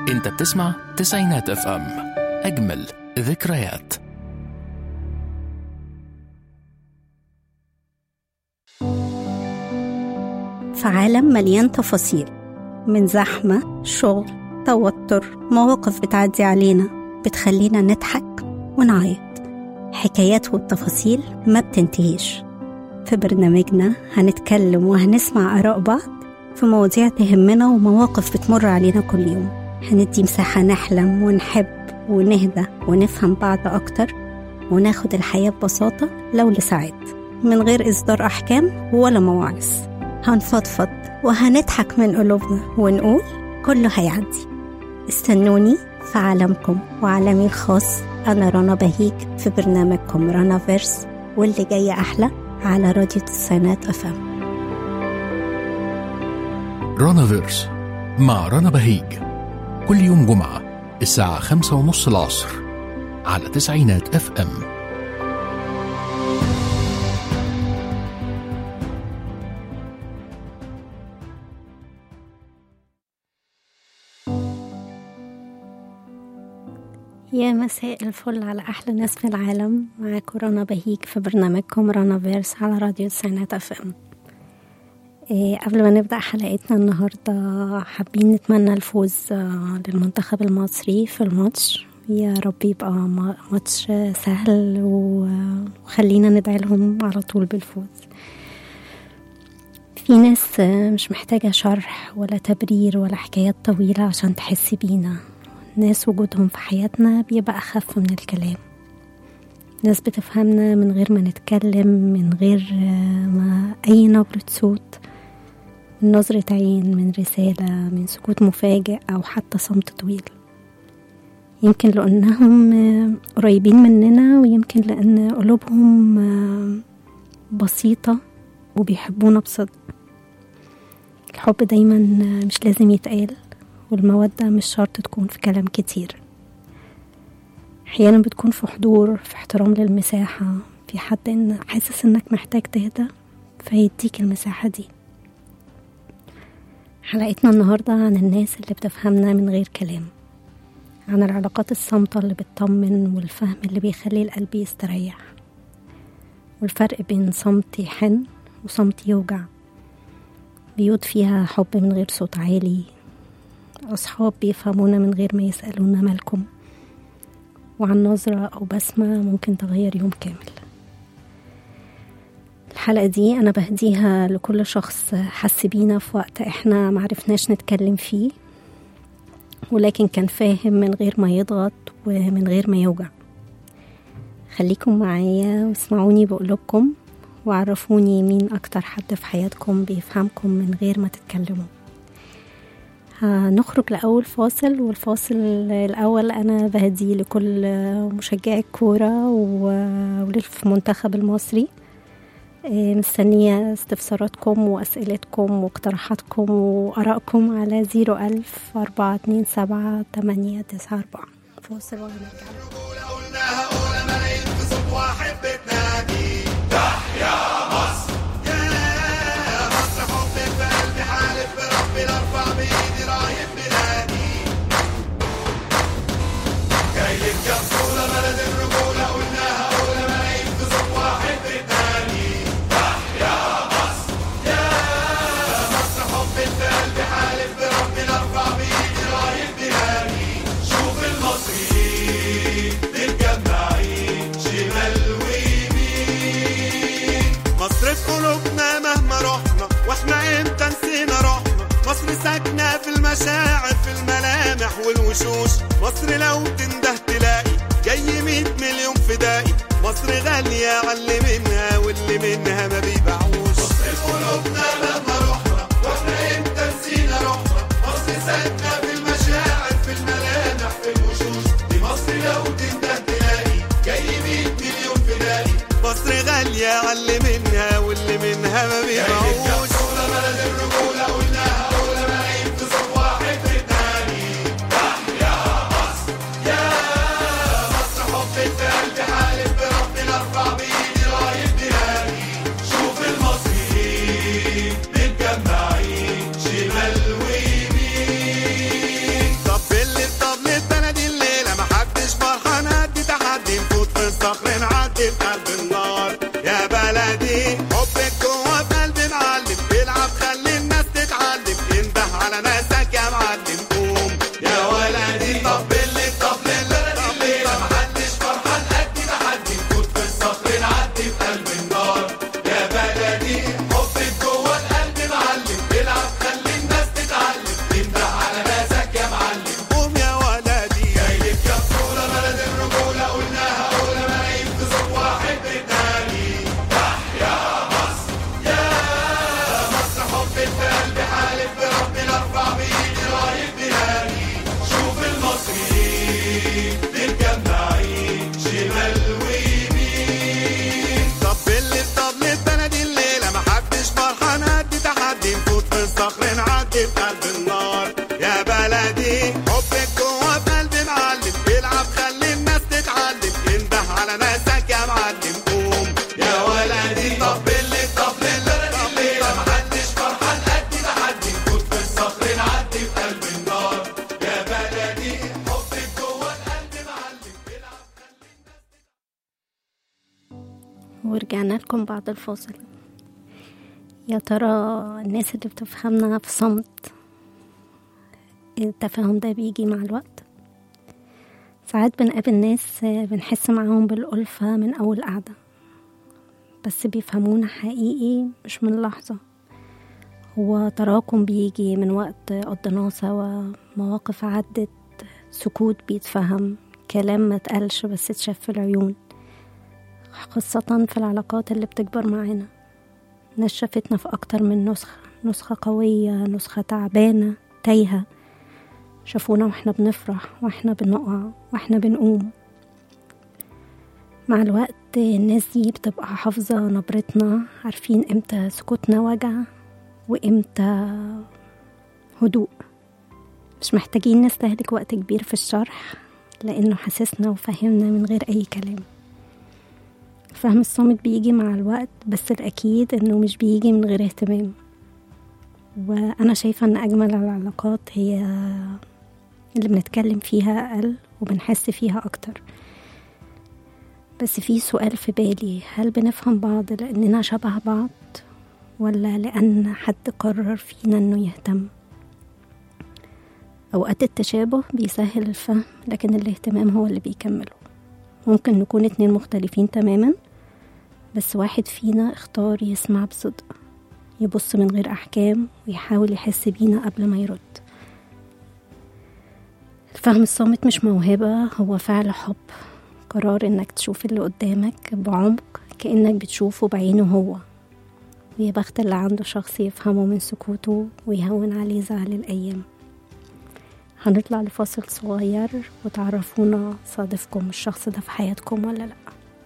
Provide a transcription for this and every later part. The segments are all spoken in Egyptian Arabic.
انت بتسمع تسعينات اف ام اجمل ذكريات في عالم مليان تفاصيل من زحمة شغل توتر مواقف بتعدي علينا بتخلينا نضحك ونعيط حكايات والتفاصيل ما بتنتهيش في برنامجنا هنتكلم وهنسمع آراء بعض في مواضيع تهمنا ومواقف بتمر علينا كل يوم هندي مساحة نحلم ونحب ونهدى ونفهم بعض أكتر وناخد الحياة ببساطة لو لساعات من غير إصدار أحكام ولا مواعظ هنفضفض وهنضحك من قلوبنا ونقول كله هيعدي استنوني في عالمكم وعالمي الخاص أنا رنا بهيج في برنامجكم رنا فيرس واللي جاي أحلى على راديو تسعينات أفهم رانا فيرس مع رنا بهيج كل يوم جمعة الساعة خمسة ونص العصر على تسعينات اف ام يا مساء الفل على أحلى ناس في العالم معاكم رنا بهيج في برنامجكم رنا فيرس على راديو تسعينات أف أم إيه قبل ما نبدأ حلقتنا النهاردة حابين نتمنى الفوز آه، للمنتخب المصري في الماتش يا رب يبقى ما- ماتش سهل و- وخلينا ندعي لهم على طول بالفوز في ناس آه، مش محتاجة شرح ولا تبرير ولا حكايات طويلة عشان تحس بينا ناس وجودهم في حياتنا بيبقى أخف من الكلام ناس بتفهمنا من غير ما نتكلم من غير آه، ما أي نبرة صوت من نظرة عين من رسالة من سكوت مفاجئ أو حتى صمت طويل يمكن لأنهم آه، قريبين مننا ويمكن لأن قلوبهم آه، بسيطة وبيحبونا بصدق الحب دايما آه، مش لازم يتقال والمودة مش شرط تكون في كلام كتير أحيانا بتكون في حضور في احترام للمساحة في حد إن حاسس إنك محتاج تهدى فيديك المساحة دي حلقتنا النهاردة عن الناس اللي بتفهمنا من غير كلام عن العلاقات الصامتة اللي بتطمن والفهم اللي بيخلي القلب يستريح والفرق بين صمت يحن وصمت يوجع بيوت فيها حب من غير صوت عالي أصحاب بيفهمونا من غير ما يسألونا مالكم وعن نظرة أو بسمة ممكن تغير يوم كامل الحلقة دي أنا بهديها لكل شخص حس بينا في وقت إحنا معرفناش نتكلم فيه ولكن كان فاهم من غير ما يضغط ومن غير ما يوجع خليكم معايا واسمعوني بقلوبكم وعرفوني مين أكتر حد في حياتكم بيفهمكم من غير ما تتكلموا هنخرج لأول فاصل والفاصل الأول أنا بهدي لكل مشجعي الكورة و- وللمنتخب المصري إيه، مستنية استفساراتكم وأسئلتكم واقتراحاتكم وآرائكم على زيرو ألف أربعة اتنين سبعة تمانية تسعة أربعة فاصل وهنرجع مصر في قلوبنا مهما رحنا واحنا امتى نسينا روحنا مصر ساكنة في المشاعر في الملامح والوشوش مصر لو تنده تلاقي جاي مية مليون فدائي مصر غالية على منها واللي منها ما بيبيعوش مصر في قلوبنا مهما رحنا واحنا امتى نسينا روحنا مصر ساكنة في المشاعر في الملامح في الوشوش دي مصر لو تنده تلاقي جاي مية مليون فدائي مصر غالية على منها واللي منها ما بيبيعوش بلد الرجولة قلناها أولى ملايين في صف واحد في التاني تحيا مصر يا معدي في قلب النار يا بلدي حبك جوه في قلبي معلم العب خلي الناس تتعلم انده على ناسك يا معلم قوم يا ولدي طب اللي طب اللي الليلة محدش فرحان قد تحدي نفوت في الصخر نعدي في قلب النار يا بلدي حبك جوه القلب معلم العب ورجعنا لكم بعد الفاصل يا ترى الناس اللي بتفهمنا في صمت التفاهم ده بيجي مع الوقت ساعات بنقابل ناس بنحس معاهم بالألفة من أول قعدة بس بيفهمونا حقيقي مش من لحظة هو تراكم بيجي من وقت قضيناه سوا مواقف عدت سكوت بيتفهم كلام ما اتقالش بس اتشاف في العيون خاصة في العلاقات اللي بتكبر معانا ناس شافتنا في أكتر من نسخة نسخة قوية نسخة تعبانة تايهة شافونا واحنا بنفرح واحنا بنقع واحنا بنقوم مع الوقت الناس دي بتبقى حافظة نبرتنا عارفين امتى سكوتنا وجع وامتى هدوء مش محتاجين نستهلك وقت كبير في الشرح لأنه حسسنا وفهمنا من غير أي كلام فهم الصامت بيجي مع الوقت بس الأكيد إنه مش بيجي من غير اهتمام وأنا شايفة إن أجمل العلاقات هي اللي بنتكلم فيها أقل وبنحس فيها أكتر بس في سؤال في بالي هل بنفهم بعض لأننا شبه بعض ولا لأن حد قرر فينا إنه يهتم أوقات التشابه بيسهل الفهم لكن الاهتمام هو اللي بيكمله ممكن نكون اتنين مختلفين تماما بس واحد فينا اختار يسمع بصدق يبص من غير أحكام ويحاول يحس بينا قبل ما يرد الفهم الصامت مش موهبة هو فعل حب قرار انك تشوف اللي قدامك بعمق كأنك بتشوفه بعينه هو ويا بخت اللي عنده شخص يفهمه من سكوته ويهون عليه زعل الأيام هنطلع لفاصل صغير وتعرفونا صادفكم الشخص ده في حياتكم ولا لأ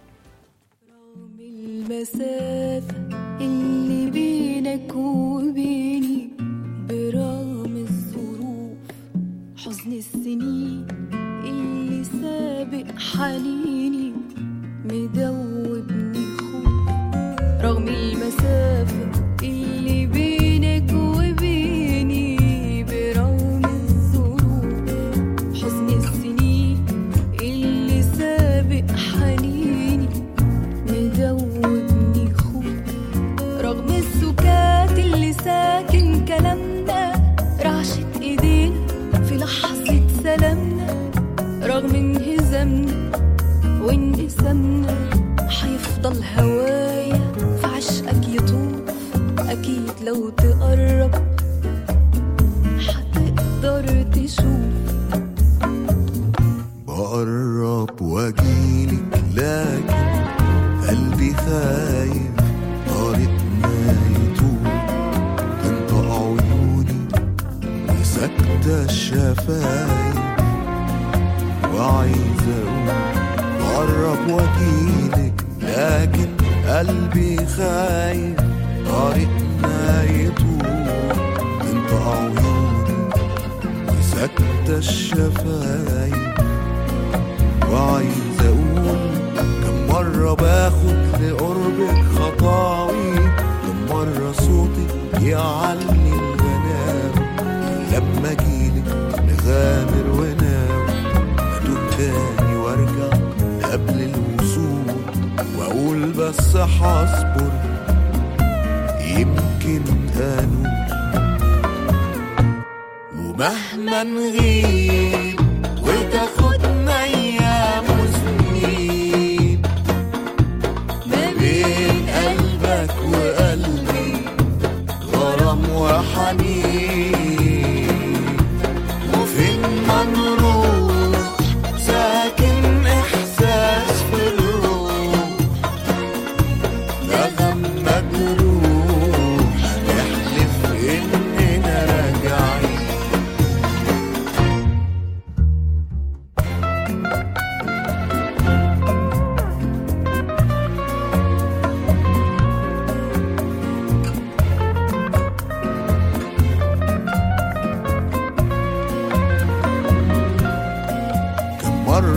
المسافة اللي بينك وبيني برغم الظروف حزن السنين اللي سابق حنيني مدوبني خوف رغم المسافة اللي بينك وبيني برغم الظروف حزن السنين اللي سابق حنيني مدوبني خوف رغم السكات اللي ساكن كلامنا رعشة ايدينا في لحظة سلامنا رغم انهزامنا وانقسامنا هيفضل هوايا في عشقك يطوف اكيد لو تقرب هتقدر تشوف بقرب واجيلك لكن قلبي خايف طارتنا يطول تنطق عيوني وساكتة الشفايف وعايز اقول بقرب واجيلك لكن قلبي خايف طارتنا يطول تنطق عيوني وساكتة الشفايف وعايز اقول كم مرة باخد لقربك خطاوي كم مرة صوتك يعلي الغناوي لما اجيلك نغامر وناوي اتوب تاني وارجع قبل الوصول واقول بس هصبر يمكن انول ومهما نغيب وتاخدنا ايام وسنين ما بين قلبك وقلبي غرام وحنين وفين ما نروح ساكن احساس في الروح نغم مجروح نحلف اننا راجعين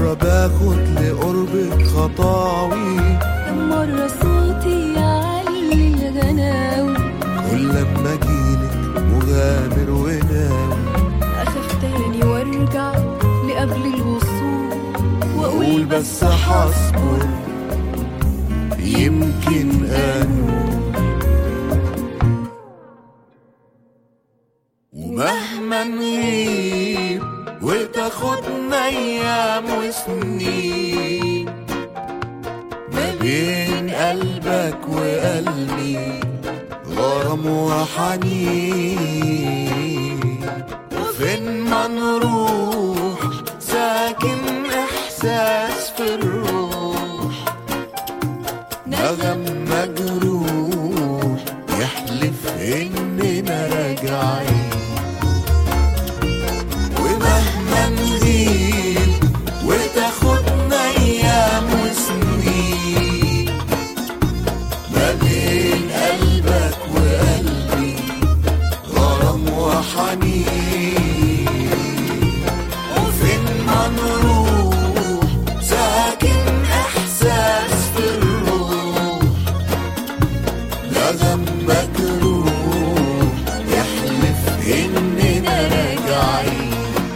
مرة باخد لقربك خطاوي كم مرة صوتي يعلي الغناوي كل لما اجيلك مغامر وناوي أخاف تاني وارجع لقبل الوصول قول وأقول بس حصبر يمكن انوب ومهما نغيب وتاخدنا ايام وسنين ما بين قلبك وقلبي غرام وحنين وفين ما نروح ساكن احساس في الروح نغم مجروح يحلف اننا راجعين ومهما نغيب وتاخدنا ايام وسنين ما بين قلبك وقلبي غرام وحنين وفين ما نروح ساكن احساس في الروح نغم مجروح يحلف اننا راجعين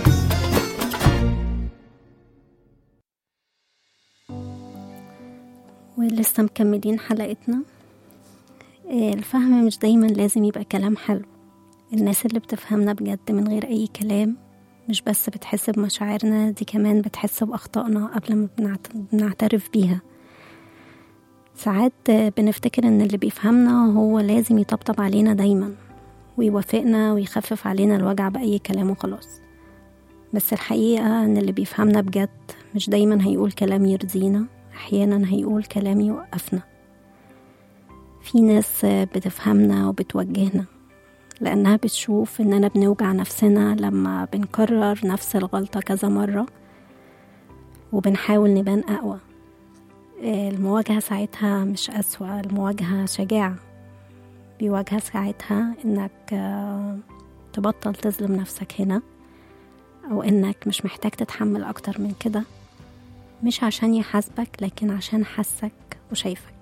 ولسه مكملين حلقتنا آه، الفهم مش دايما لازم يبقى كلام حلو الناس اللي بتفهمنا بجد من غير أي كلام مش بس بتحس بمشاعرنا دي كمان بتحس بأخطائنا قبل ما بنعت- بنعترف بيها ساعات آه، بنفتكر إن اللي بيفهمنا هو لازم يطبطب علينا دايما ويوافقنا ويخفف علينا الوجع بأي كلام وخلاص بس الحقيقة إن اللي بيفهمنا بجد مش دايما هيقول كلام يرضينا أحيانا هيقول كلام يوقفنا في ناس بتفهمنا وبتوجهنا لأنها بتشوف إننا بنوجع نفسنا لما بنكرر نفس الغلطة كذا مرة وبنحاول نبان أقوى المواجهة ساعتها مش أسوأ المواجهة شجاعة بيواجهها ساعتها إنك آه، تبطل تظلم نفسك هنا أو إنك مش محتاج تتحمل أكتر من كده مش عشان يحاسبك لكن عشان حسك وشايفك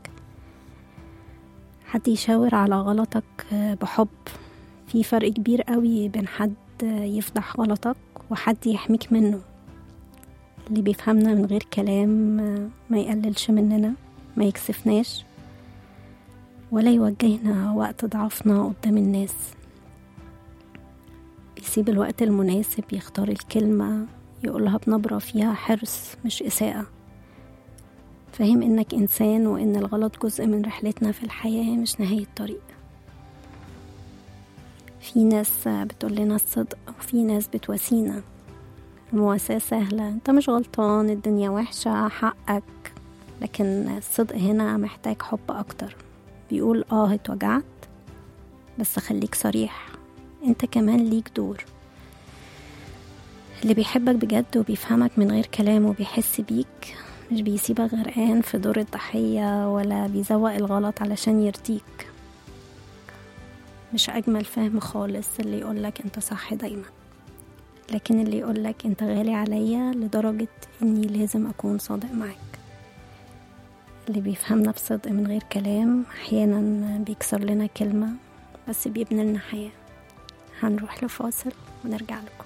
حد يشاور على غلطك بحب في فرق كبير قوي بين حد يفضح غلطك وحد يحميك منه اللي بيفهمنا من غير كلام ما يقللش مننا ما يكسفناش ولا يوجهنا وقت ضعفنا قدام الناس بيسيب الوقت المناسب يختار الكلمة يقولها بنبرة فيها حرص مش إساءة فاهم إنك إنسان وإن الغلط جزء من رحلتنا في الحياة مش نهاية طريق في ناس بتقول لنا الصدق وفي ناس بتواسينا المواساة سهلة انت مش غلطان الدنيا وحشة حقك لكن الصدق هنا محتاج حب أكتر بيقول اه اتوجعت بس خليك صريح انت كمان ليك دور اللي بيحبك بجد وبيفهمك من غير كلام وبيحس بيك مش بيسيبك غرقان في دور الضحية ولا بيزوق الغلط علشان يرضيك مش أجمل فهم خالص اللي يقولك انت صح دايما لكن اللي يقولك انت غالي عليا لدرجة اني لازم اكون صادق معاك اللي بيفهمنا بصدق من غير كلام احيانا بيكسر لنا كلمة بس بيبني لنا حياة هنروح لفاصل ونرجع لكم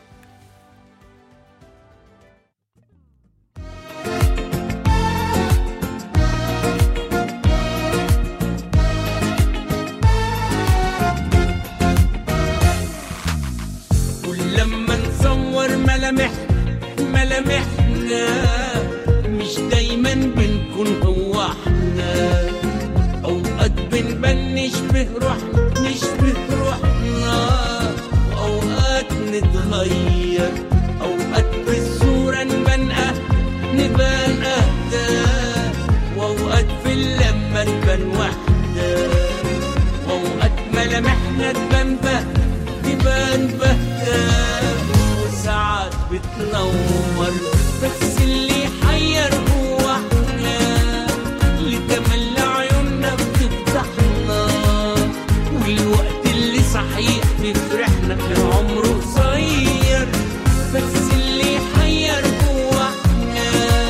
كل لما نصور ملامح ملامحنا مش دايما بنكون هو احنا اوقات بنبان نشبه روحنا نشبه روحنا واوقات نتغير اوقات بالصورة نبان أه نبان اهدى واوقات في اللمة نبان وحدة واوقات ملامحنا تبان بهتة تبان بهتة وساعات بتنور بس اللي يحير هو احنا اللي تملى عيوننا بتفتحنا والوقت اللي صحيح بيفرحنا عمره قصير بس اللي يحير هو احنا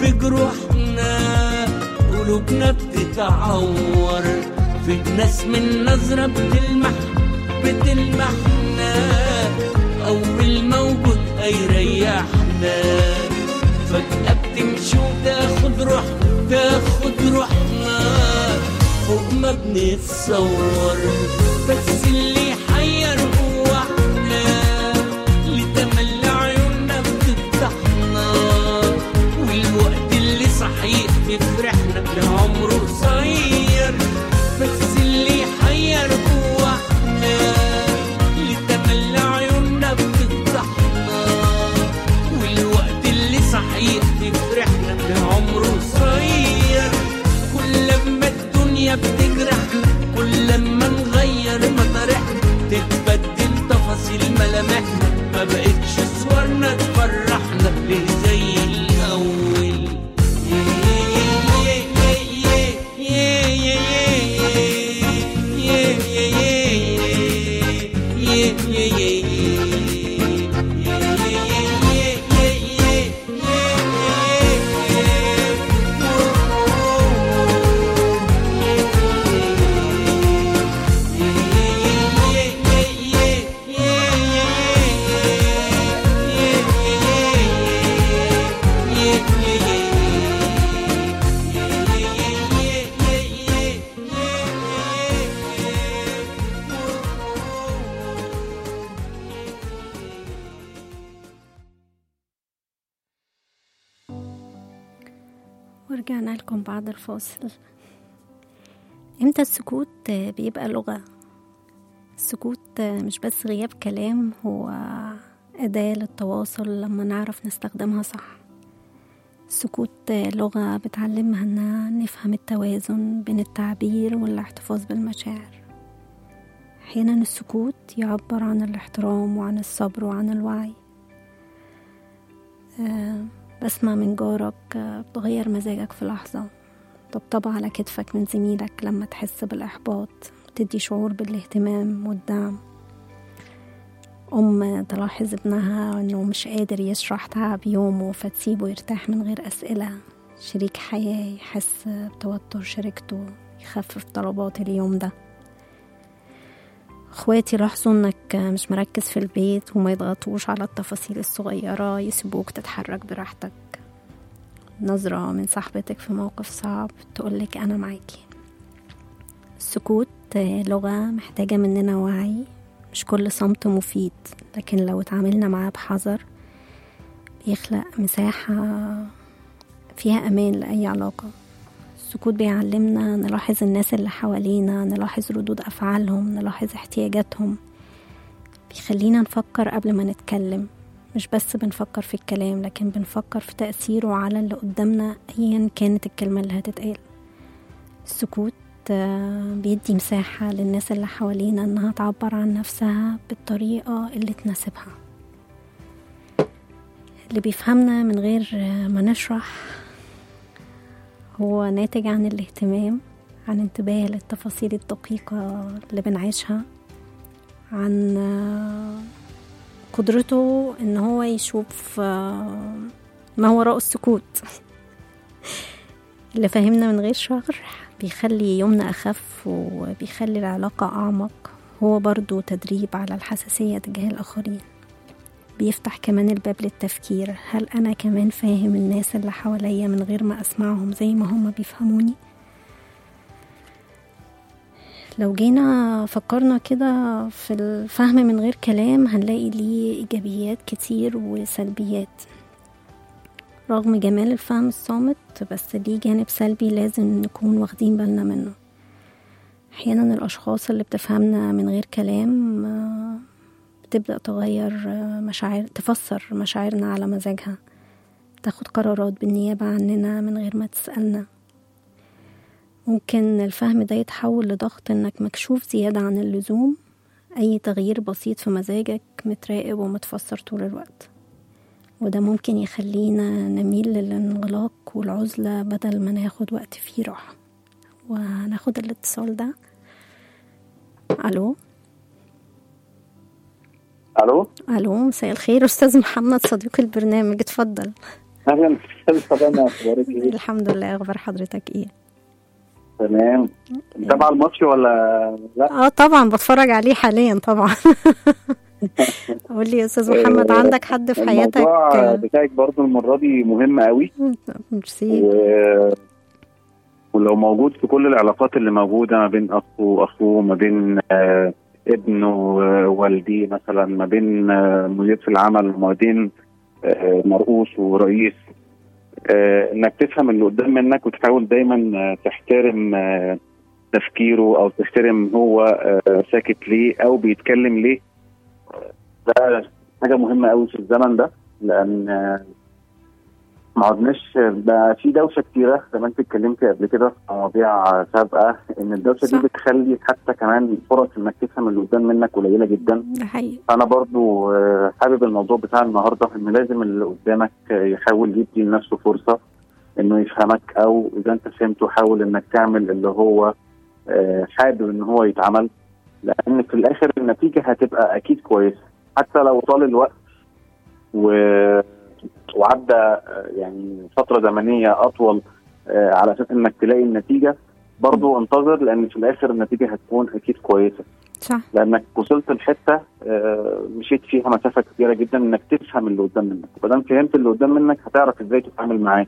بجروحنا قلوبنا بتتعور في ناس من نظرة بتلمح بتلمحنا أول موجود هيريحنا فجأة بتمشي وتاخد روح تاخد روحنا فوق ما بنتصور بس اللي يحير هو احنا اللي تملى عيوننا بتفتحنا والوقت اللي صحيح بيفرحنا لعمره قصير بس اللي يحير هو احنا اللي تملى عيوننا بتفتحنا والوقت اللي صحيح بيفرحنا لعمره قصير كل ما الدنيا بتجرحنا كل ما نغير مطارحنا تتبدل تفاصيل ملامحنا ما بقتش صورنا تفرحنا ليه زي الأول ورجعنا لكم بعد الفاصل امتى السكوت بيبقى لغة السكوت مش بس غياب كلام هو أداة للتواصل لما نعرف نستخدمها صح السكوت لغة بتعلمها إن نفهم التوازن بين التعبير والاحتفاظ بالمشاعر أحيانا السكوت يعبر عن الاحترام وعن الصبر وعن الوعي آه، بسمع من جارك آه، بتغير مزاجك في لحظة طبطبة على كتفك من زميلك لما تحس بالإحباط تدي شعور بالاهتمام والدعم أم تلاحظ ابنها إنه مش قادر يشرح تعب يومه فتسيبه يرتاح من غير أسئلة شريك حياة يحس بتوتر شريكته يخفف طلبات اليوم ده اخواتي لاحظوا انك مش مركز في البيت وما يضغطوش على التفاصيل الصغيرة يسيبوك تتحرك براحتك نظرة من صاحبتك في موقف صعب تقولك أنا معاكي السكوت لغة محتاجة مننا وعي مش كل صمت مفيد لكن لو اتعاملنا معاه بحذر بيخلق مساحة فيها أمان لأي علاقة السكوت بيعلمنا نلاحظ الناس اللي حوالينا نلاحظ ردود أفعالهم نلاحظ احتياجاتهم بيخلينا نفكر قبل ما نتكلم مش بس بنفكر في الكلام لكن بنفكر في تأثيره على اللي قدامنا أيا كانت الكلمة اللي هتتقال السكوت آه، بيدي مساحة للناس اللي حوالينا إنها تعبر عن نفسها بالطريقة اللي تناسبها اللي بيفهمنا من غير آه، ما نشرح هو ناتج عن الاهتمام عن انتباه للتفاصيل الدقيقة اللي بنعيشها عن آه، قدرته ان هو يشوف آه، ما وراء السكوت اللي فهمنا من غير شرح بيخلي يومنا أخف وبيخلي العلاقة أعمق هو برضو تدريب على الحساسية تجاه الآخرين بيفتح كمان الباب للتفكير هل أنا كمان فاهم الناس اللي حواليا من غير ما أسمعهم زي ما هما بيفهموني لو جينا فكرنا كده في الفهم من غير كلام هنلاقي ليه إيجابيات كتير وسلبيات رغم جمال الفهم الصامت بس ليه جانب سلبي لازم نكون واخدين بالنا منه أحيانا الأشخاص اللي بتفهمنا من غير كلام آه، بتبدأ تغير آه، مشاعر تفسر مشاعرنا على مزاجها تاخد قرارات بالنيابة عننا من غير ما تسألنا ممكن الفهم ده يتحول لضغط انك مكشوف زيادة عن اللزوم اي تغيير بسيط في مزاجك متراقب ومتفسر طول الوقت وده ممكن يخلينا نميل للانغلاق والعزلة بدل ما ناخد وقت فيه راحة وهناخد الاتصال ده الو الو الو مساء الخير استاذ محمد صديق البرنامج اتفضل اهلا استاذ طبعا اخبارك ايه؟ الحمد لله اخبار حضرتك ايه تمام متابعه الماتش ولا لا؟ اه طبعا بتفرج عليه حاليا طبعا قول لي يا استاذ محمد آه، عندك حد في حياتك الموضوع بتاعك برضو المره دي مهم قوي ميرسي و... ولو موجود في كل العلاقات اللي موجوده ما بين اخ واخوه ما بين آه، ابنه ووالديه مثلا ما بين آه، مدير في العمل وما بين آه، مرؤوس ورئيس آه، انك تفهم اللي قدام منك وتحاول دايما آه، تحترم آه، تفكيره او تحترم هو آه، ساكت ليه او بيتكلم ليه آه، ده حاجه مهمه قوي في الزمن ده لان آه، ما عدناش بقى في دوشه كتيره زي ما انت اتكلمتي قبل كده في مواضيع سابقه ان الدوشه صح. دي بتخلي حتى كمان فرص انك تفهم اللي قدام منك قليله جدا ده حقيقي فانا برضو آه، حابب الموضوع بتاع النهارده ان لازم اللي قدامك آه، يحاول يدي لنفسه فرصه انه يفهمك او اذا انت فهمته حاول انك تعمل اللي هو آه، حابب ان هو يتعمل لان في الاخر النتيجه هتبقى اكيد كويسه حتى لو طال الوقت و... وعدى آه، يعني فتره زمنيه اطول آه، على اساس انك تلاقي النتيجه برضو انتظر لان في الاخر النتيجه هتكون اكيد كويسه صح لانك وصلت لحته آه، مشيت فيها مسافه كبيره جدا انك تفهم اللي قدام منك وما فهمت اللي قدام منك هتعرف ازاي تتعامل معاه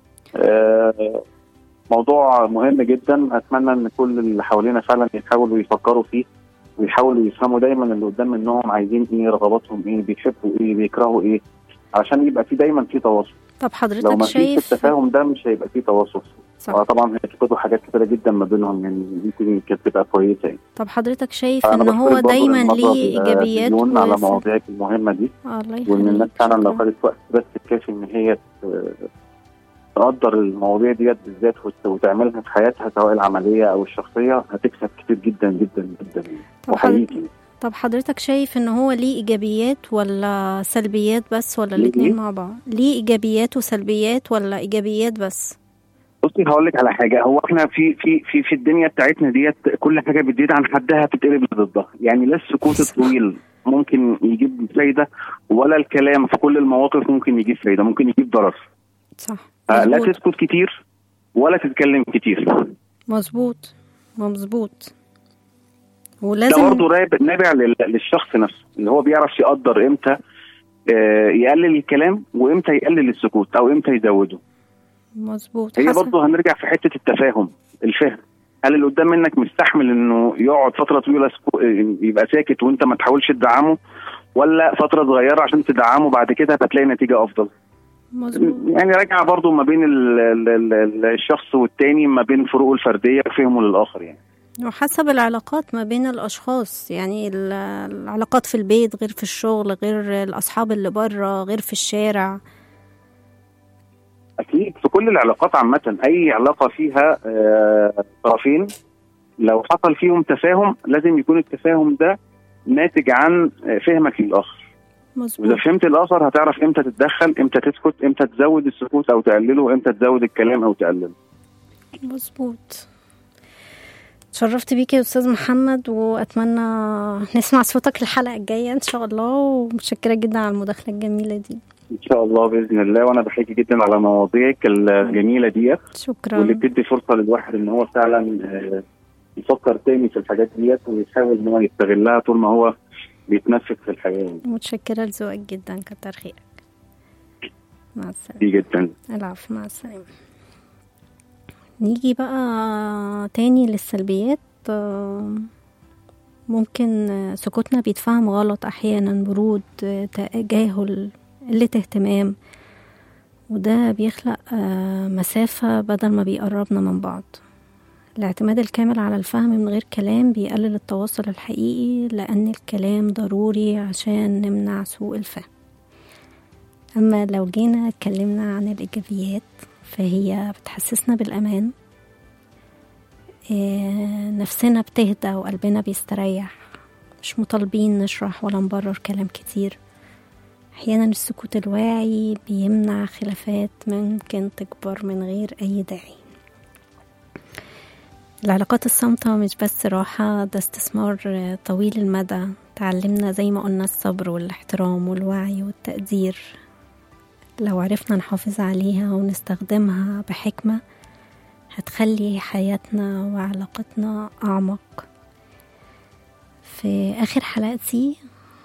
آه، موضوع مهم جدا اتمنى ان كل اللي حوالينا فعلا يحاولوا يفكروا فيه ويحاولوا يفهموا دايما اللي قدام منهم عايزين ايه رغباتهم ايه بيحبوا ايه بيكرهوا ايه علشان يبقى في دايما في تواصل طب لو حضرتك ما فيش شايف التفاهم ده مش هيبقى في تواصل صح طبعا هيفقدوا حاجات كتيره جدا ما بينهم يعني يمكن كانت تبقى كويسه يعني. طب حضرتك شايف أنا ان هو بشكرك برضو دايما للمرة ليه بال- ايجابيات باللون على وسل- مواضيعك المهمه دي آه، الله وان الناس يخليك فعلا لو شكراً. خدت وقت بس كافي ان هي ت- تقدر المواضيع ديت بالذات وت- وتعملها في حياتها سواء العمليه او الشخصيه هتكسب كتير جدا جدا جدا طب وحقيقي طب حضرتك شايف ان هو ليه ايجابيات ولا سلبيات بس ولا ليه الاتنين إيه؟ مع بعض ليه ايجابيات وسلبيات ولا ايجابيات بس بصي هقول لك على حاجه هو احنا في في في في الدنيا بتاعتنا ديت كل حاجه بتزيد عن حدها بتتقلب لضدها يعني لا السكوت الطويل ممكن يجيب فايده ولا الكلام في كل المواقف ممكن يجيب فايده ممكن يجيب ضرر صح آه، لا مظبوط تسكت كتير ولا تتكلم كتير مظبوط مظبوط ده ولازم برضه راب- نابع لل- للشخص نفسه اللي هو بيعرف يقدر امتى آه، يقلل الكلام وامتى يقلل السكوت او امتى يزوده مظبوط هي حسب برضه هنرجع في حته التفاهم الفهم هل اللي قدام منك مستحمل انه يقعد فتره طويله سكو... آه، يبقى ساكت وانت ما تحاولش تدعمه ولا فتره صغيره عشان تدعمه بعد كده هتلاقي نتيجه افضل مظبوط يعني راجع برضه ما بين ال... ال... ال... ال- الشخص والتاني ما بين فروقه الفرديه وفهمه للاخر يعني وحسب العلاقات ما بين الأشخاص يعني ال- العلاقات في البيت غير في الشغل غير الأصحاب اللي بره غير في الشارع اكيد في كل العلاقات عامه اي علاقه فيها آه، طرفين لو حصل فيهم تفاهم لازم يكون التفاهم ده ناتج عن آه، فهمك للاخر مظبوط واذا فهمت الاخر هتعرف امتى تتدخل امتى تسكت امتى تزود السكوت او تقلله امتى تزود الكلام او تقلله مظبوط اتشرفت بيك يا أستاذ محمد وأتمنى نسمع صوتك الحلقة الجاية إن شاء الله ومتشكرة جدا على المداخلة الجميلة دي ان شاء الله باذن الله وانا بحييكي جدا على مواضيعك الجميله ديت شكرا واللي بتدي فرصه للواحد ان هو فعلا آه، يفكر تاني في الحاجات ديت ويحاول ان هو يستغلها طول ما هو بيتنفس في الحياه يعني. متشكرة لذوقك جدا كتر خيرك مع السلامة دي جدا العفو مع السلامة نيجي بقى تاني للسلبيات آه، ممكن آه، سكوتنا بيتفهم غلط أحيانا برود آه، تجاهل قلة اهتمام وده بيخلق آه، مسافة بدل ما بيقربنا من بعض الاعتماد الكامل على الفهم من غير كلام بيقلل التواصل الحقيقي لأن الكلام ضروري عشان نمنع سوء الفهم أما لو جينا اتكلمنا عن الإيجابيات فهي بتحسسنا بالأمان إيه، نفسنا بتهدى وقلبنا بيستريح مش مطالبين نشرح ولا نبرر كلام كتير أحيانا السكوت الواعي بيمنع خلافات ممكن تكبر من غير أي داعي العلاقات الصامتة مش بس راحة ده استثمار آه، طويل المدى تعلمنا زي ما قلنا الصبر والاحترام والوعي والتقدير لو عرفنا نحافظ عليها ونستخدمها بحكمة هتخلي حياتنا وعلاقتنا أعمق في آخر حلقتي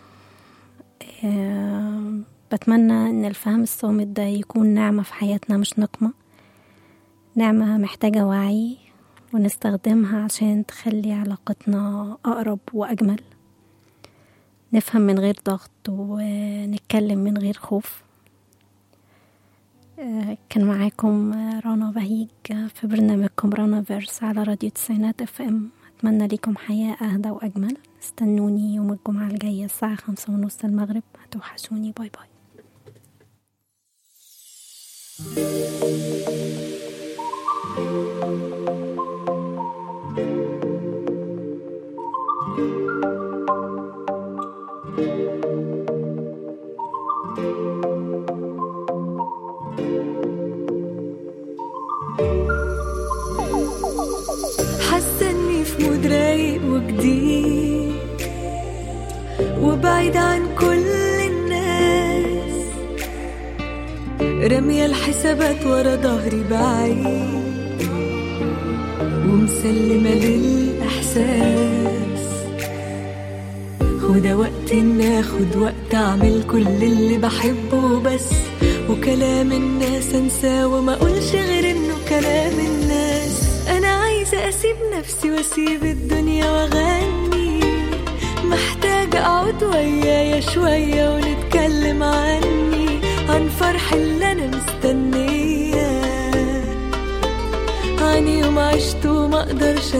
آه، بتمنى إن الفهم الصامت ده يكون نعمة في حياتنا مش نقمة نعمة محتاجة وعي ونستخدمها عشان تخلي علاقتنا أقرب وأجمل نفهم من غير ضغط ونتكلم من غير خوف آه، كان معاكم آه، رنا بهيج في برنامجكم رانا فيرس على راديو تسعينات اف ام أتمنى لكم حياة أهدى وأجمل استنوني يوم الجمعة الجاية الساعة خمسة ونص المغرب هتوحشوني باي باي حاسه اني في مود رايق وجديد وبعيد عن كل الناس رامية الحسابات ورا ظهري بعيد ومسلمة للإحساس وده وقت إن آخد وقت أعمل كل اللي بحبه بس وكلام الناس أنساه وما أقولش غير إنه كلام الناس أنا عايزة أسيب نفسي وأسيب الدنيا وأغني محتاجة أقعد ويايا شوية ونتكلم عني عن فرح اللي أنا مستنياه عن يوم عشته وما اقدرش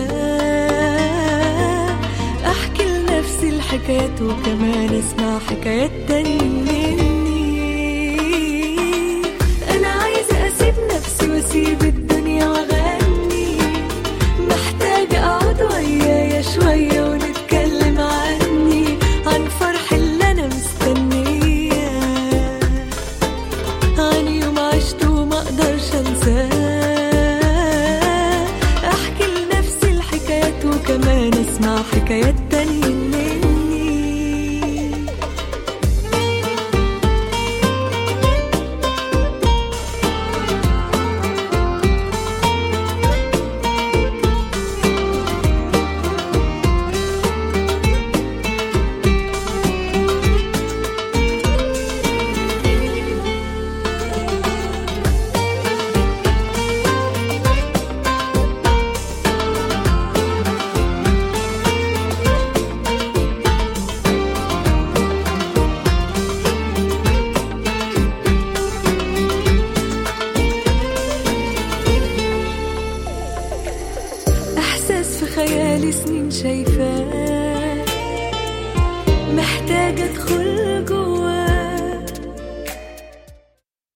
انساه احكي لنفسي الحكايات وكمان اسمع حكايات تاني مني انا عايزه اسيب نفسي واسيب الدنيا واغني محتاجه اقعد ويايا شويه ونتكلم عني عن فرح اللي انا مستنياه عن يوم عشته وما اقدرش انساه احكي لنفسي الحكايات وكمان اسمع حكايات تانية مني احساس في خيالي سنين شايفاه محتاجة ادخل جوه